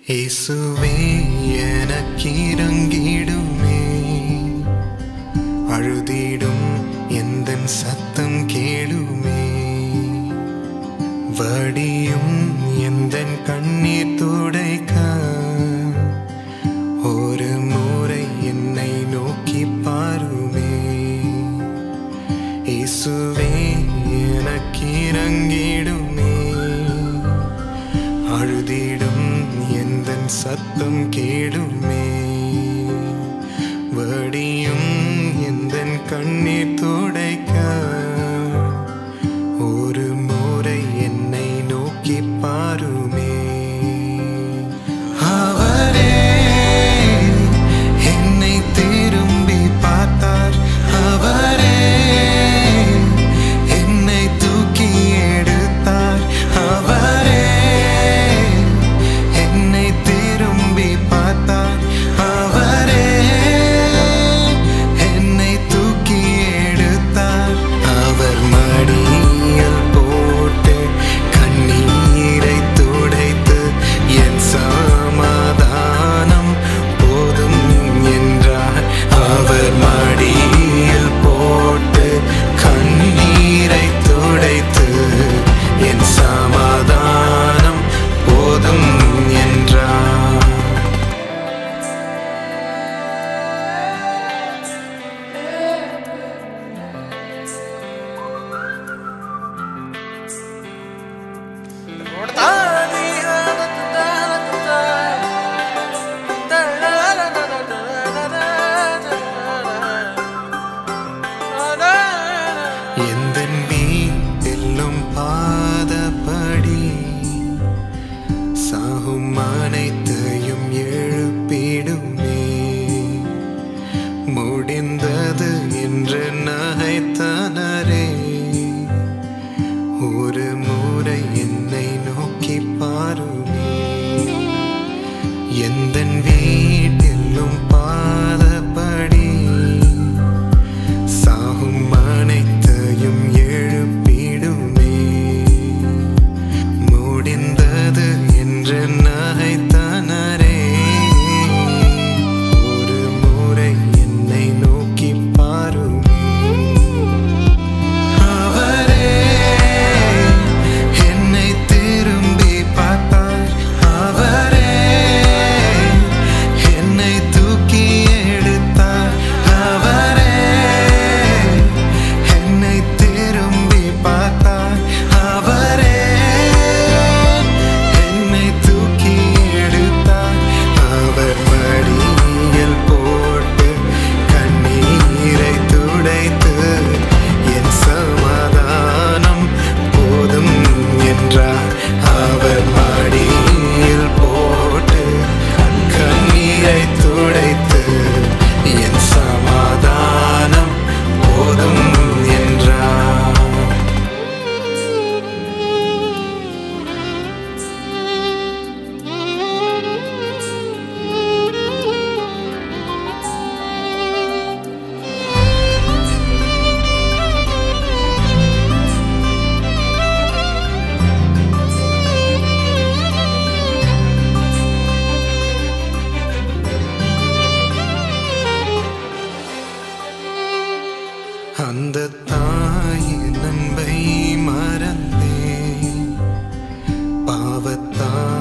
இயேசுவே எனக்கிறங்கிடுமே அழுதிடும் எந்தன் சத்தம் கேளுமே வடியும் எந்தன் கண்ணீர் துடைக்க ஒரு முறை என்னை நோக்கி பாருமே இயேசுவே எனக்கிறங்கிடுமே அழுதிடும் எந்தன் சத்தம் கேளுமே வடியும் எந்தன் கண்ணீர் துடைக்க ஒரு முறை என்னை நோக்கி பாருமே அவரே என்னை திரும்பி பார்த்தார் அவரே என்னை தூக்கி எடுத்தார் அவரே என்னை திரும்பி பார்த்தார் அவரே என்னை தூக்கி எடுத்தார் அவர் மடியில் போட்டு கண்ணீரை துடைத்து என் சமாதானம் போதும் என்றார் அவர் மடியில் போட்டு கண்ணீரை துடைத்து என் சமாதானம் போதும் என்றார் எந்தன் வீட்டெல்லும் பாதப்படி சாகும் அனைத்தையும் எழுப்பிடுமே முடிந்தது என்று நகைத்தனரே ஒரு முறை என்னை நோக்கி பாருமே எந்தன் வீட்டெல்லும் பாதப்படி சாகும் அனைத்தையும் எழுப்பிடுமே முடிந்தது என்று நகைத்தனரே ஒரு முறை என்னை நோக்கி பாருமே அவரே என்னை திரும்பி பார்த்தார் அவரே என்னை தூக்கி எடுத்தார் அவரே என்னை திரும்பி பார்த்தார் அவரே என்னை தூக்கி எடுத்தார் அவர் மடியில் போட்டு கண்ணீரை துடைத்து என் சமாதானம் போதும் என்றார் அவர் மடியில் போட்டு கண்ணீரை துடைத்து என் சமாதானம் போதும் என்றார் அந்த தாயின் நம்பை மறந்தேன் பாவத்தால்